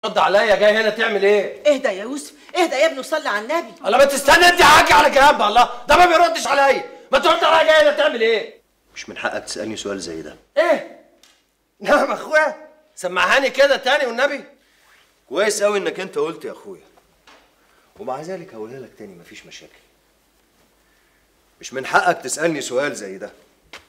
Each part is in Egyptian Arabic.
رد عليا جاي هنا تعمل ايه؟ اهدى يا يوسف اهدى يا ابني وصلي على النبي الله ما تستنى انت حاجة على جنب الله ده ما بيردش عليا ما ترد عليا جاي هنا تعمل ايه؟ مش من حقك تسالني سؤال زي ده ايه؟ نعم اخويا سمعهاني كده تاني والنبي كويس قوي انك انت قلت يا اخويا ومع ذلك هقولها لك تاني مفيش مشاكل مش من حقك تسالني سؤال زي ده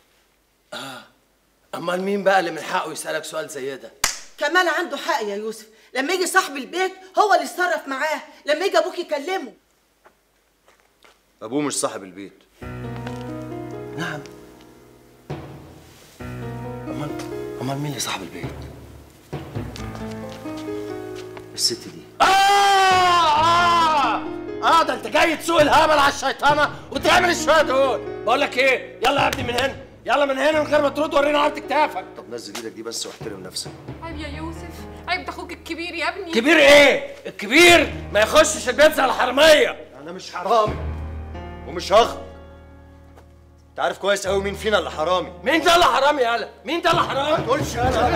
امال مين بقى اللي من حقه يسألك سؤال زي ده؟ كمال عنده حق يا يوسف لما يجي صاحب البيت هو اللي يتصرف معاه لما يجي ابوك يكلمه ابوه مش صاحب البيت نعم امال امال مين اللي صاحب البيت؟ الست دي آه آه آه ده أنت جاي تسوق الهبل على الشيطانة وتعمل الشوية دول بقول لك إيه يلا يا ابني من هنا يلا من هنا من غير ما ترد ورينا عرض كتافك طب نزل ايدك دي بس واحترم نفسك عيب يا يوسف عيب ده اخوك الكبير يا ابني كبير إيه؟ الكبير ما يخشش البيت زي الحرامية انا مش حرامي ومش هخرج انت عارف كويس قوي مين فينا اللي حرامي مين ده اللي حرامي يالا؟ مين ده اللي حرامي؟ ما تقولش انا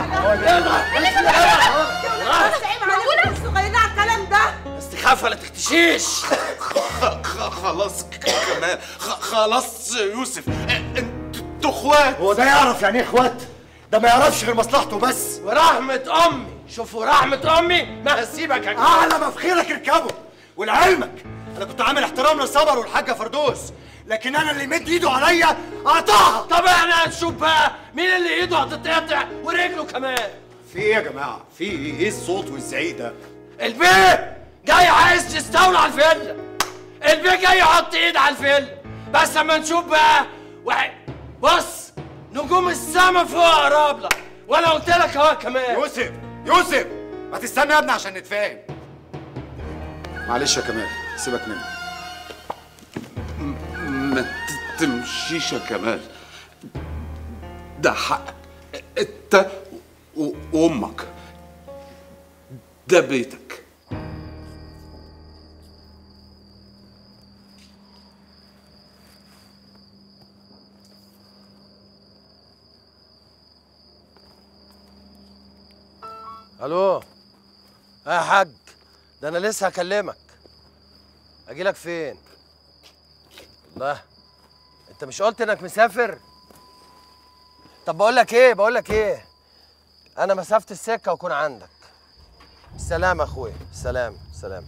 معقولة الصغيرين على الكلام ده استخافة لا تختشيش خلاص كمان خ- خلاص يوسف انتوا اخوات هو ده يعرف يعني ايه اخوات ده ما يعرفش غير مصلحته بس ورحمة أمي شوفوا رحمة أمي ما هسيبك يا اعلى ما في خيرك اركبه ولعلمك انا كنت عامل احترام للصبر والحاجه فردوس لكن انا اللي مد ايده عليا قطعها طب احنا هنشوف بقى مين اللي ايده هتتقطع ورجله كمان في ايه يا جماعه في ايه ايه الصوت والزعيق ده البيه جاي عايز يستولى على الفيلا البيه جاي يحط ايد على الفيلا بس اما نشوف بقى واحد بص نجوم السما فوق قراب لك وانا قلت لك اهو كمان يوسف يوسف ما تستنى يا ابني عشان نتفاهم معلش يا كمال سيبك مني ما ت- تمشيش يا كمال ده حقك انت و- وامك ده بيتك الو يا حاج ده انا لسه هكلمك اجي لك فين الله انت مش قلت انك مسافر طب بقول لك ايه بقول لك ايه انا مسافه السكه واكون عندك سلام يا اخويا سلام سلام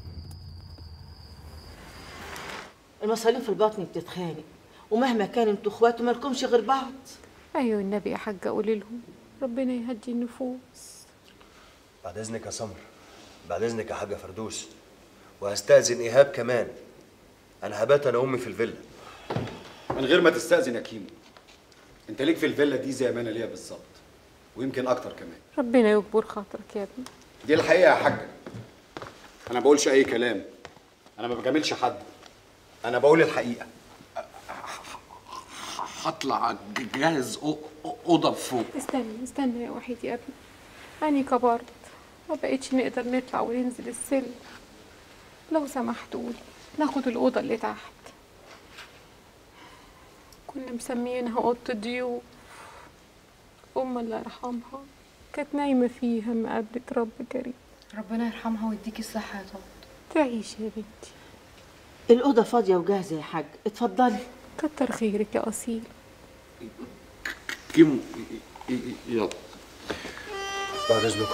المصاريف في البطن بتتخانق ومهما كان انتوا اخوات ومالكمش غير بعض ايوه النبي يا حاجه قولي لهم ربنا يهدي النفوس بعد اذنك يا سمر بعد اذنك يا حاجه فردوس وهستاذن ايهاب كمان انا هبات انا وامي في الفيلا من غير ما تستأذن يا كيمو انت ليك في الفيلا دي زي ما انا ليا بالظبط ويمكن اكتر كمان ربنا يكبر خاطرك يا ابني دي الحقيقه يا حاجه انا بقولش اي كلام انا ما بجاملش حد انا بقول الحقيقه هطلع ج- جاهز أو- اوضه فوق استنى استنى يا وحيد يا ابني أني كبرت ما بقتش نقدر نطلع وننزل السلم لو سمحتوا ناخد الأوضة اللي تحت كنا مسميينها أوضة الضيوف أم الله يرحمها كانت نايمة فيها ما قابلت رب كريم ربنا يرحمها ويديكي الصحة يا طنط تعيش يا بنتي الأوضة فاضية وجاهزة يا حاج اتفضلي كتر خيرك يا أصيل كيمو ي- ي- يلا بعد اذنكم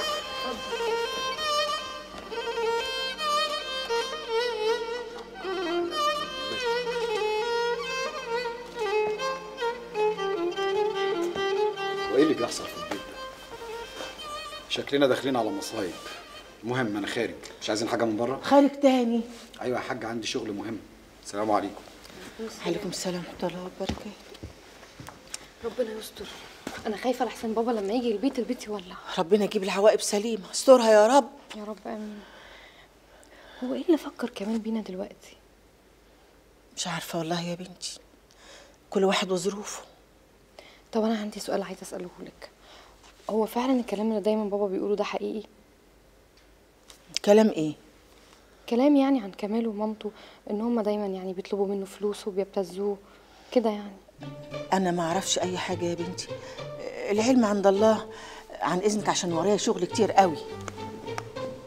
وايه اللي بيحصل في البيت ده شكلنا داخلين على مصايب المهم انا خارج مش عايزين حاجه من بره خارج تاني ايوه يا حاج عندي شغل مهم السلام عليكم عليكم السلام ورحمة الله وبركاته ربنا يستر انا خايفة لحسن بابا لما يجي البيت البيت يولع ربنا يجيب العواقب سليمة استرها يا رب يا رب امين هو ايه اللي فكر كمان بينا دلوقتي مش عارفة والله يا بنتي كل واحد وظروفه طب انا عندي سؤال عايزه اساله لك هو فعلا الكلام اللي دايما بابا بيقوله ده حقيقي كلام ايه كلام يعني عن كمال ومامته ان هما دايما يعني بيطلبوا منه فلوس وبيبتزوه كده يعني انا ما اعرفش اي حاجة يا بنتي العلم عند الله عن اذنك عشان ورايا شغل كتير قوي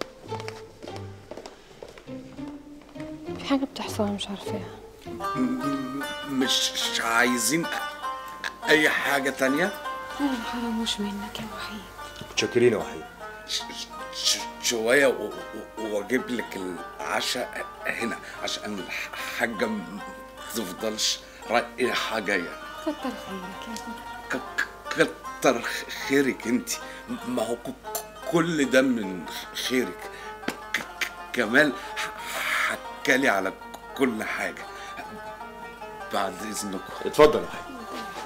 في حاجه بتحصل انا مش عارفاها مش عايزين اي حاجة تانية لا ما حرموش منك يا وحيد متشكرين يا وحيد ش- ش- شوية و- و- واجيب لك العشاء هنا عشان الحاجة ما تفضلش رايحة جاية كتر خيرك يا ابني ك- ك- كتر خيرك انت ما هو ك- كل ده من خيرك ك- ك- كمال ح- حكالي على كل حاجة بعد إذنكم اتفضل يا وحيد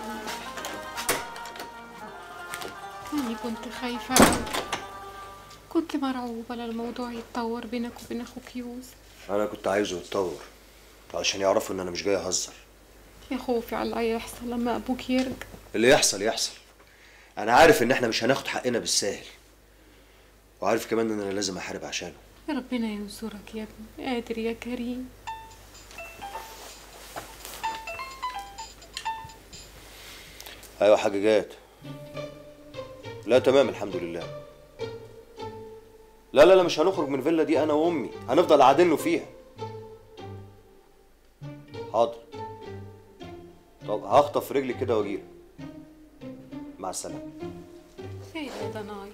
أني كنت خايفة أوي كنت مرعوبة للموضوع يتطور بينك وبين أخوك يوسف انا كنت عايزه يتطور عشان يعرفوا ان انا مش جاي اهزر يا خوفي على اللي هيحصل لما أبوك يرجع اللي يحصل يحصل انا عارف ان احنا مش هناخد حقنا بالساهل وعارف كمان ان انا لازم احارب عشانه يا ربنا ينصرك يا ابني قادر يا كريم ايوه حاجه جات لا تمام الحمد لله لا لا لا مش هنخرج من الفيلا دي انا وامي هنفضل قاعدين له فيها حاضر طب هخطف رجلي كده واجيلك مع السلامه ايه ده ده ناي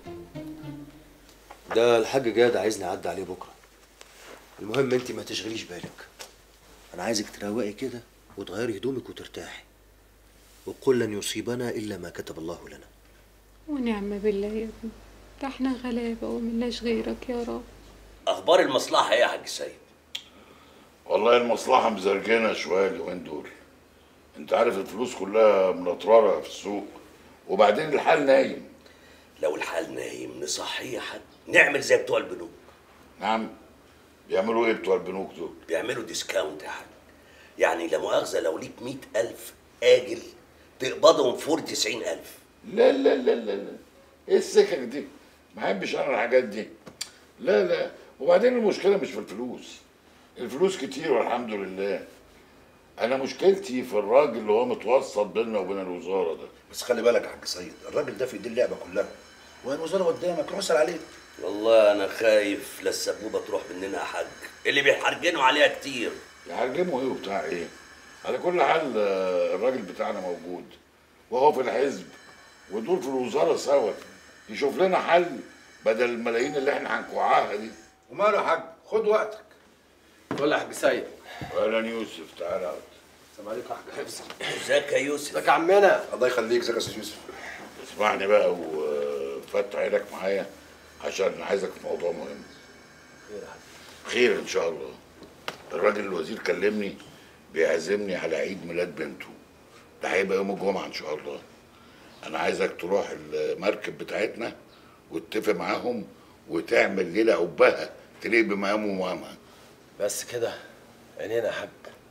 ده الحاج جاد عايزني اعدي عليه بكره المهم انت ما تشغليش بالك انا عايزك تروقي كده وتغيري هدومك وترتاحي وقل لن يصيبنا الا ما كتب الله لنا ونعم بالله يا ابني ده احنا غلابة وملناش غيرك يا رب اخبار المصلحه ايه يا حاج سيد والله المصلحة مزرجنة شوية اليومين دول انت عارف الفلوس كلها منطررة في السوق وبعدين الحال نايم لو الحال نايم نصحيه حد نعمل زي بتوع البنوك نعم بيعملوا ايه بتوع البنوك دول بيعملوا ديسكاونت يا حاج يعني لا مؤاخذه لو ليك مئة ألف آجل تقبضهم فور تسعين ألف لا لا لا لا لا ايه السكك دي ما احبش انا الحاجات دي لا لا وبعدين المشكلة مش في الفلوس الفلوس كتير والحمد لله انا مشكلتي في الراجل اللي هو متوسط بيننا وبين الوزارة ده بس خلي بالك يا حاج سيد الراجل ده في ايديه اللعبه كلها وهي الوزاره قدامك روح اسال عليه والله أنا خايف لا السبوبة تروح مننا يا حاج اللي بيحرجنوا عليها كتير يحرجموا ايه وبتاع ايه على كل حال آه، الراجل بتاعنا موجود وهو في الحزب ودول في الوزاره سوا يشوف لنا حل بدل الملايين اللي احنا هنكوعاها دي وماله يا حاج خد وقتك قول يا حاج سيد اهلا يوسف تعالى اقعد السلام عليكم يا حاج حفظ ازيك يا يوسف ازيك يا عمنا الله يخليك ازيك يا استاذ يوسف اسمعني بقى وفتح عينك معايا عشان عايزك في موضوع مهم خير ان شاء الله الراجل الوزير كلمني بيعزمني على عيد ميلاد بنته ده هيبقى يوم الجمعه ان شاء الله انا عايزك تروح المركب بتاعتنا وتتفق معاهم وتعمل ليله عبها تليق بمقام ومقامها بس كده عينينا يا حاج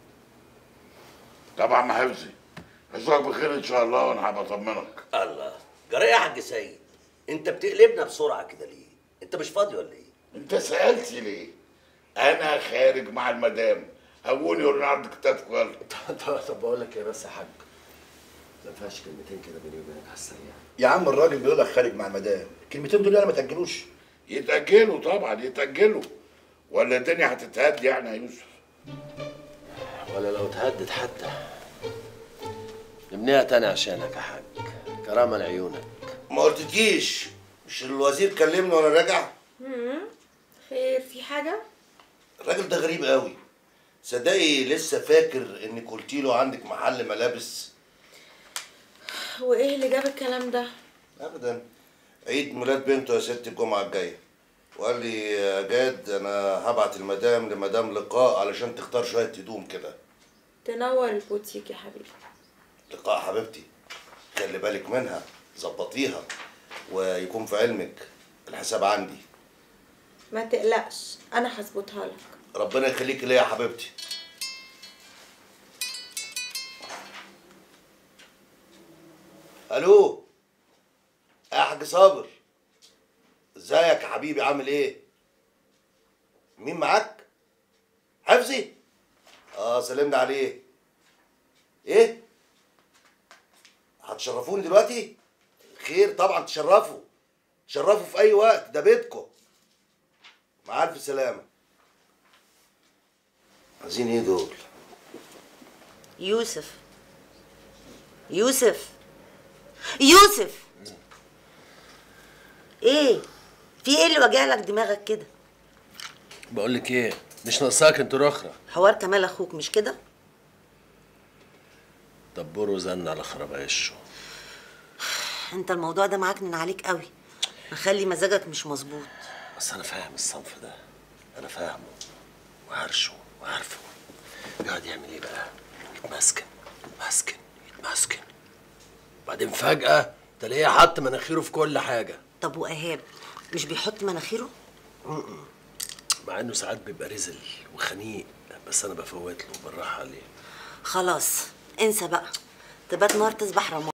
طبعا ما حفظي اشوفك بخير ان شاء الله وانا هبقى اطمنك الله جرى إيه يا حاج سيد انت بتقلبنا بسرعه كده ليه انت مش فاضي ولا ايه انت سالتي ليه انا خارج مع المدام هوني ورنارد كتافك يلا طب طب بقول لك ايه بس يا حاج ما ينفعش كلمتين كده بيني وبينك على السريع يا عم الراجل بيقول لك خارج مع المدام الكلمتين دول انا ما تاجلوش يتاجلوا طبعا يتاجلوا ولا الدنيا هتتهد يعني يا يوسف ولا لو تهدد حتى نبنيها تاني عشانك يا حاج كرامة لعيونك ما قلتكيش مش الوزير كلمني وانا راجع خير في حاجة؟ الراجل ده غريب قوي صدقي لسه فاكر انك قلتي له عندك محل ملابس وإيه اللي جاب الكلام ده؟ ابدا عيد ميلاد بنته يا ست الجمعه الجايه وقال لي يا جاد انا هبعت المدام لمدام لقاء علشان تختار شويه هدوم كده تنور البوتيك يا حبيبي لقاء حبيبتي خلي بالك منها ظبطيها ويكون في علمك الحساب عندي ما تقلقش أنا هظبطها لك ربنا يخليك ليا يا حبيبتي الو يا حاج صابر ازيك يا حبيبي عامل ايه مين معاك حفظي اه سلمنا عليه ايه هتشرفوني دلوقتي خير طبعا تشرفوا تشرفوا في اي وقت ده بيتكم مع الف سلامه عايزين ايه دول يوسف يوسف يوسف ايه في ايه اللي وجع لك دماغك كده بقول لك ايه مش ناقصاك انت رخرة حوار كمال اخوك مش كده دبره زن على خرابيشه انت الموضوع ده معكنن عليك قوي مخلي مزاجك مش مظبوط بس انا فاهم الصنف ده انا فاهمه وعارشه وعارفه بيقعد يعمل ايه بقى يتمسكن يتمسكن يتمسكن بعدين فجأة تلاقيه حط مناخيره في كل حاجة طب وايهاب مش بيحط مناخيره م-م. مع انه ساعات بيبقى رزل وخنيق بس انا بفوت له بالراحة عليه خلاص انسى بقى تبات نار تصبح رماد